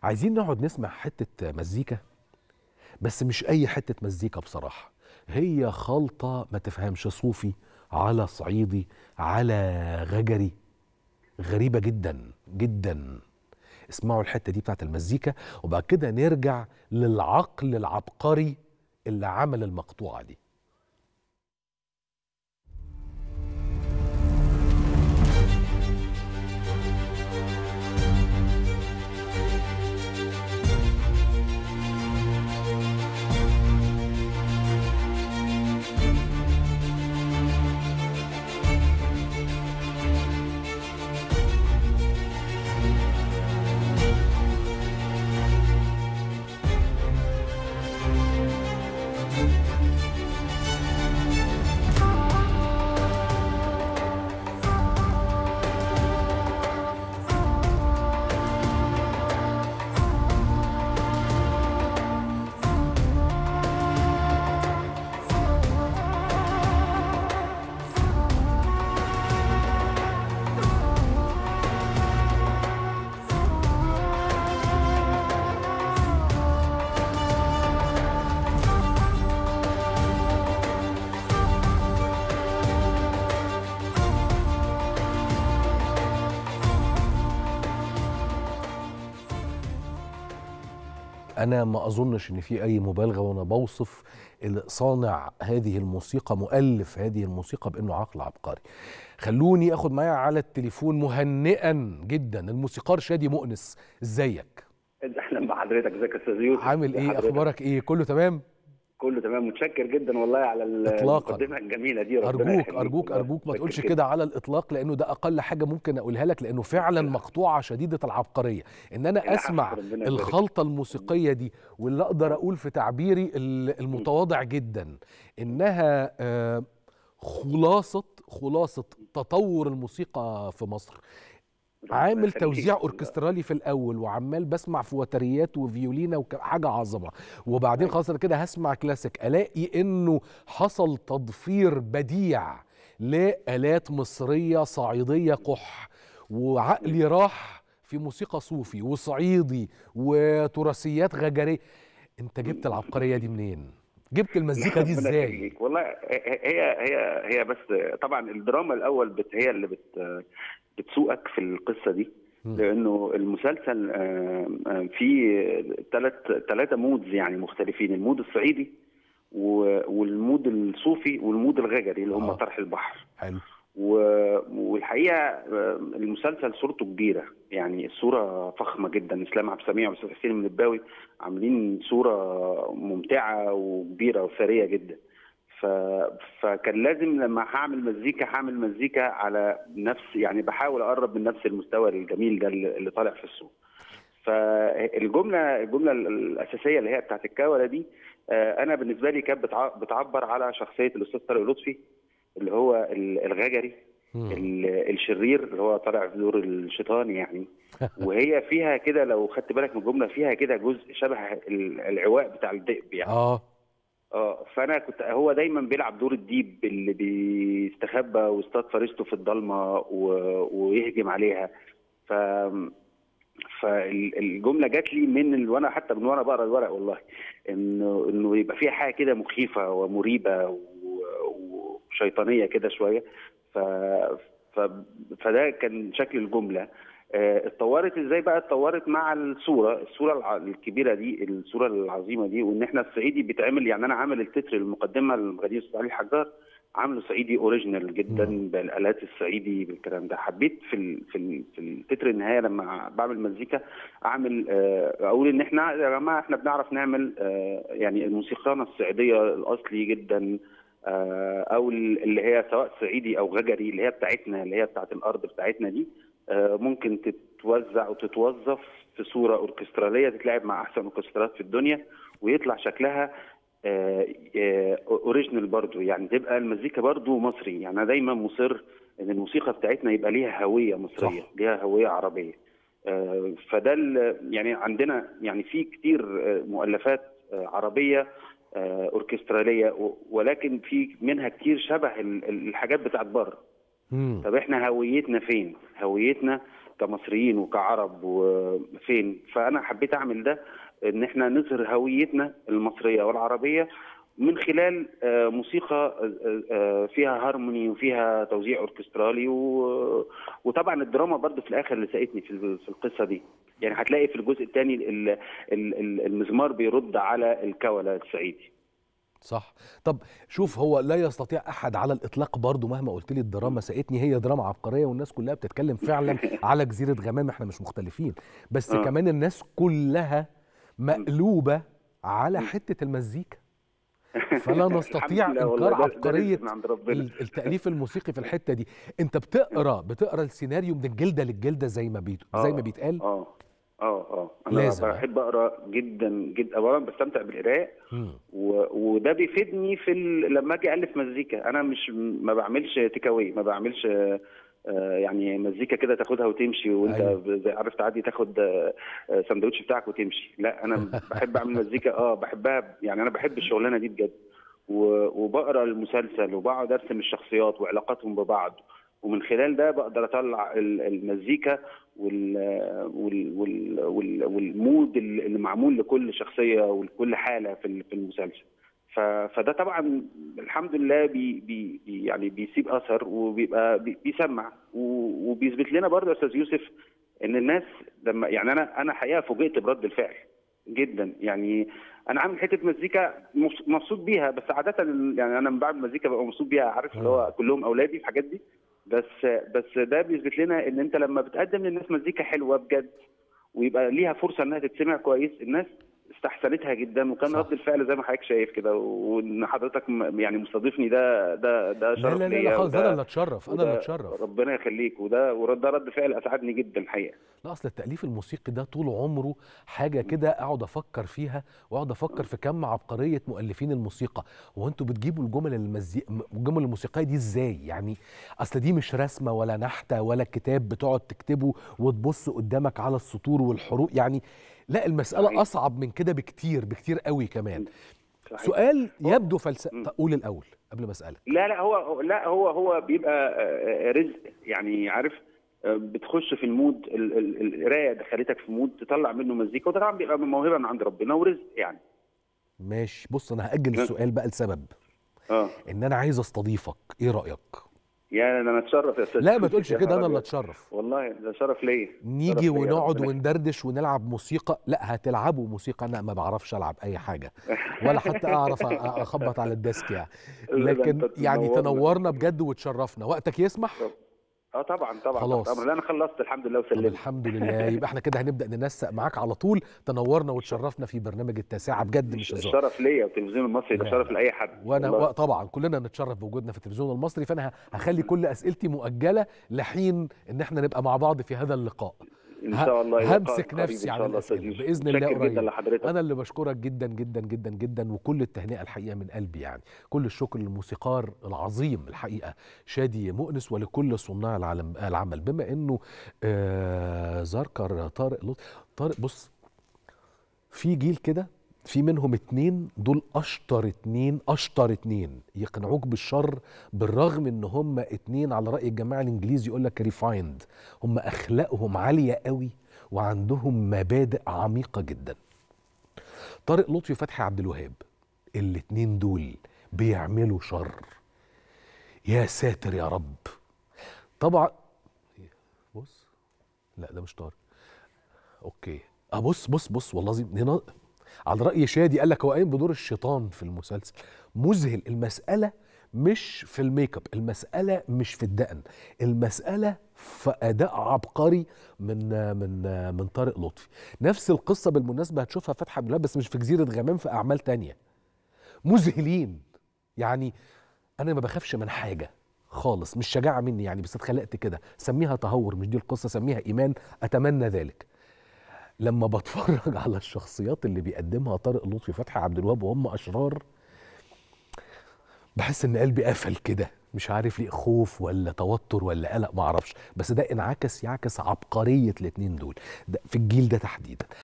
عايزين نقعد نسمع حتة مزيكا بس مش أي حتة مزيكا بصراحة هي خلطة ما تفهمش صوفي على صعيدي على غجري غريبة جدا جدا اسمعوا الحتة دي بتاعت المزيكا وبعد كده نرجع للعقل العبقري اللي عمل المقطوعة دي انا ما اظنش ان في اي مبالغه وانا بوصف صانع هذه الموسيقى مؤلف هذه الموسيقى بانه عقل عبقري خلوني اخد معايا على التليفون مهنئا جدا الموسيقار شادي مؤنس ازيك اهلا بحضرتك ازيك يا استاذ يوسف عامل ايه اخبارك ايه كله تمام كله تمام متشكر جدا والله على المقدمه الجميله دي ربنا ارجوك ارجوك ارجوك ما تقولش كده على الاطلاق لانه ده اقل حاجه ممكن اقولها لك لانه فعلا مقطوعه شديده العبقريه ان انا اسمع الخلطه الموسيقيه دي واللي اقدر اقول في تعبيري المتواضع جدا انها خلاصه خلاصه تطور الموسيقى في مصر عامل توزيع اوركسترالي في الاول وعمال بسمع في وتريات وفيولينا وحاجه عظمه وبعدين خلاص انا كده هسمع كلاسيك الاقي انه حصل تضفير بديع لالات مصريه صعيديه قح وعقلي راح في موسيقى صوفي وصعيدي وتراثيات غجريه انت جبت العبقريه دي منين جبت المزيكا دي ازاي والله هي هي هي بس طبعا الدراما الاول بت هي اللي بت بتسوقك في القصه دي لانه المسلسل فيه ثلاث ثلاثه مودز يعني مختلفين المود الصعيدي والمود الصوفي والمود الغجري اللي هم آه. طرح البحر حلو والحقيقه المسلسل صورته كبيره يعني الصوره فخمه جدا اسلام عبد السميع واستاذ حسين المنباوي عاملين صوره ممتعه وكبيره وثريه جدا ف... فكان لازم لما هعمل مزيكا هعمل مزيكا على نفس يعني بحاول اقرب من نفس المستوى الجميل ده اللي طالع في السوق فالجمله الجمله الاساسيه اللي هي بتاعت الكوره دي انا بالنسبه لي كانت بتعبر على شخصيه الاستاذ طارق لطفي اللي هو الغجري الشرير اللي هو طالع في دور الشيطان يعني وهي فيها كده لو خدت بالك من الجمله فيها كده جزء شبه العواء بتاع الذئب يعني اه اه فانا كنت هو دايما بيلعب دور الديب اللي بيستخبى ويصطاد فريسته في الضلمه و... ويهجم عليها ف فالجمله جات لي من ال... وانا حتى من وانا بقرا الورق والله انه انه يبقى فيها حاجه كده مخيفه ومريبه و... وشيطانيه كده شويه ف... ف... فده كان شكل الجمله اتطورت ازاي بقى اتطورت مع الصوره الصوره الكبيره دي الصوره العظيمه دي وان احنا الصعيدي بيتعمل يعني انا عامل التتر المقدمه للمغني الاستاذ علي الحجار عامله صعيدي اوريجينال جدا م. بالالات الصعيدي بالكلام ده حبيت في ال في ال في التتر النهايه لما بعمل مزيكا اعمل اقول ان احنا يا جماعه احنا بنعرف نعمل يعني الموسيقانا الصعيديه الاصلي جدا او اللي هي سواء صعيدي او غجري اللي هي بتاعتنا اللي هي بتاعت الارض بتاعتنا دي ممكن تتوزع وتتوظف في صوره اوركستراليه تتلعب مع احسن اوركسترات في الدنيا ويطلع شكلها اوريجينال برضو يعني تبقى المزيكا برضو مصري يعني انا دايما مصر ان الموسيقى بتاعتنا يبقى ليها هويه مصريه صح. ليها هويه عربيه فده يعني عندنا يعني في كتير مؤلفات عربيه اوركستراليه ولكن في منها كتير شبه الحاجات بتاعت بره طب احنا هويتنا فين؟ هويتنا كمصريين وكعرب وفين فانا حبيت اعمل ده ان احنا نظهر هويتنا المصريه والعربيه من خلال موسيقى فيها هارموني وفيها توزيع اوركسترالي وطبعا الدراما برضه في الاخر اللي ساعدتني في القصه دي يعني هتلاقي في الجزء الثاني المزمار بيرد على الكوله الصعيدي صح طب شوف هو لا يستطيع احد على الاطلاق برضه مهما قلت لي الدراما ساقتني هي دراما عبقريه والناس كلها بتتكلم فعلا على جزيره غمام احنا مش مختلفين بس أه. كمان الناس كلها مقلوبه على حته المزيكا فلا نستطيع انكار عبقريه التاليف الموسيقي في الحته دي انت بتقرا بتقرا السيناريو من الجلده للجلده زي ما بيت زي ما بيتقال اه اه اه انا لازم. بحب اقرا جدا جدا اولا بستمتع بالقراءه و... وده بيفيدني في ال... لما اجي الف مزيكا انا مش ما بعملش تيكاوي ما بعملش آه يعني مزيكا كده تاخدها وتمشي وانت أيوة. زي عارف تعدي تاخد آه سندوتش بتاعك وتمشي لا انا بحب اعمل مزيكا اه بحبها يعني انا بحب الشغلانه دي بجد وبقرا المسلسل وبقعد ارسم الشخصيات وعلاقاتهم ببعض ومن خلال ده بقدر اطلع المزيكا وال وال وال والمود اللي معمول لكل شخصيه ولكل حاله في المسلسل فده طبعا الحمد لله بي بي يعني بيسيب اثر وبيبقى بيسمع وبيثبت لنا برضه يا استاذ يوسف ان الناس لما يعني انا انا حقيقه فوجئت برد الفعل جدا يعني انا عامل حته مزيكا مبسوط بيها بس عاده يعني انا لما بعمل مزيكا ببقى مبسوط بيها عارف اللي هو كلهم اولادي في الحاجات دي بس بس ده بيثبت لنا ان انت لما بتقدم للناس مزيكا حلوه بجد ويبقى ليها فرصه انها تتسمع كويس الناس استحسنتها جدا وكان صح. رد الفعل زي ما حضرتك شايف كده وان حضرتك يعني مستضيفني ده ده ده شرف لا لا لا خالص انا اللي اتشرف انا اللي اتشرف ربنا يخليك وده وده رد فعل اسعدني جدا الحقيقه لا اصل التاليف الموسيقي ده طول عمره حاجه كده اقعد افكر فيها واقعد افكر في كم عبقريه مؤلفين الموسيقى هو انتوا بتجيبوا الجمل المزي... الجمل الموسيقيه دي ازاي يعني اصل دي مش رسمه ولا نحته ولا كتاب بتقعد تكتبه وتبص قدامك على السطور والحروف يعني لا المسألة صحيح. أصعب من كده بكتير بكتير قوي كمان صحيح. سؤال يبدو فلسفي قول الأول قبل ما أسألك لا لا هو لا هو هو بيبقى رزق يعني عارف بتخش في المود القرايه دخلتك في مود تطلع منه مزيكا وده طبعا بيبقى موهبه من عند ربنا ورزق يعني ماشي بص انا هاجل السؤال بقى لسبب اه ان انا عايز استضيفك ايه رايك يعني انا اتشرف يا استاذ لا ما تقولش كده انا اللي اتشرف والله ده شرف ليا نيجي ونقعد وندردش ونلعب موسيقى لا هتلعبوا موسيقى انا ما بعرفش العب اي حاجه ولا حتى اعرف اخبط على الديسك يعني لكن يعني تنورنا بجد وتشرفنا وقتك يسمح اه طبعا طبعا خلاص طبعا انا خلصت الحمد لله وسلمت الحمد لله يبقى احنا كده هنبدا ننسق معاك على طول تنورنا وتشرفنا في برنامج التاسعه بجد مش هزار شرف ليا والتلفزيون المصري ده شرف لاي حد وانا والله. طبعا كلنا نتشرف بوجودنا في التلفزيون المصري فانا هخلي كل اسئلتي مؤجله لحين ان احنا نبقى مع بعض في هذا اللقاء ان شاء الله همسك نفسي على الاسئله باذن الله قريب انا اللي بشكرك جدا جدا جدا جدا وكل التهنئه الحقيقه من قلبي يعني كل الشكر للموسيقار العظيم الحقيقه شادي مؤنس ولكل صناع العالم العمل بما انه آه ذكر طارق لطفي طارق بص في جيل كده في منهم اتنين دول اشطر اتنين اشطر اتنين يقنعوك بالشر بالرغم ان هم اتنين على راي الجماعه الانجليزي يقول لك ريفايند هم اخلاقهم عاليه قوي وعندهم مبادئ عميقه جدا طارق لطفي وفتحي عبد الوهاب الاتنين دول بيعملوا شر يا ساتر يا رب طبعا بص لا ده مش طارق اوكي اه بص بص بص والله العظيم على رأي شادي قال لك هو قايم بدور الشيطان في المسلسل مذهل المسألة مش في الميك اب المسألة مش في الدقن المسألة في أداء عبقري من من من طارق لطفي نفس القصة بالمناسبة هتشوفها فتحي عبد بس مش في جزيرة غمام في أعمال تانية مذهلين يعني أنا ما بخافش من حاجة خالص مش شجاعة مني يعني بس اتخلقت كده سميها تهور مش دي القصة سميها إيمان أتمنى ذلك لما بتفرج على الشخصيات اللي بيقدمها طارق لطفي فتحي عبد الوهاب وهم اشرار بحس ان قلبي قفل كده مش عارف ليه خوف ولا توتر ولا قلق ما اعرفش بس ده انعكس يعكس عبقريه الاثنين دول ده في الجيل ده تحديدا